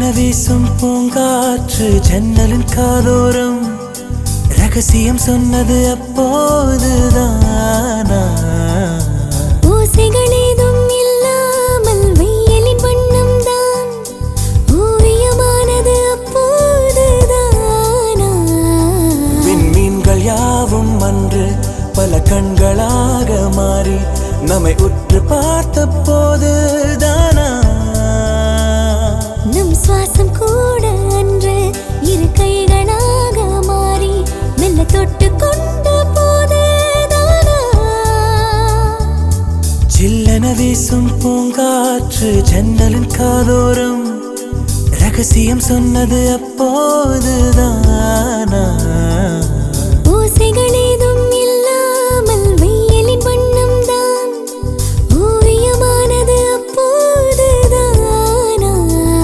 சில்லென வீசும் பூங்காற்று ஜன்னலின் காதோரம் ரகசியம் சொன்னது அப்போதுதானா ஓசைகள் ஏதும் இல்லாமல் வெயிலின் வண்ணம் தான் ஓவியமானது அப்போதுதானா விண்மீன்கள் யாவும் அன்று பல கண்களாக மாறி நம்மை உற்று பார்த்த போதுதானா நம் சுவாசம் கூட அன்று இரு கைகளாக மாறி மெல்ல தொட்டு கொண்ட போதுதானா சில்லென வீசும் பூங்காற்று ஜன்னலின் காதோரம் ரகசியம் சொன்னது அப்போதுதானா ஓசைகள் ஏதும் இல்லாமல் வெயிலின் வண்ணம் தான் ஓவியமானது அப்போதுதானா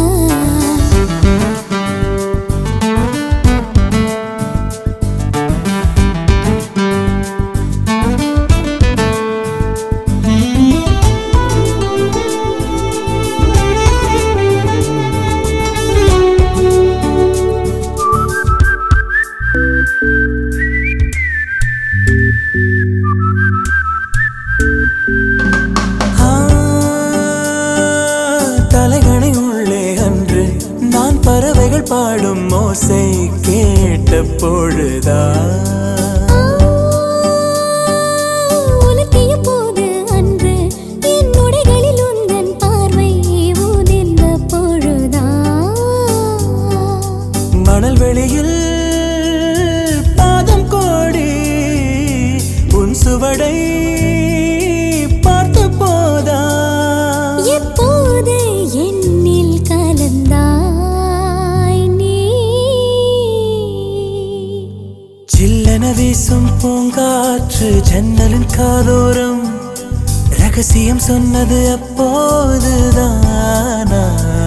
ஆ, தலைகணை உள்ளே அன்று நான் பறவைகள் பாடும் ஓசை கேட்ட பொழுதா உலக்கிய போது அன்று என் உடைகளில் உந்தன் பார்வை ஊதிர்ந்த பொழுதா மணல் வெளியில் பாதம் கோடி உன் சுவடை பார்த்த போதா எப்போது என்னில் கலந்தாய் நீ சில்லென வீசும் பூங்காற்று ஜன்னலின் காதோரம் ரகசியம் சொன்னது அப்போதுதானா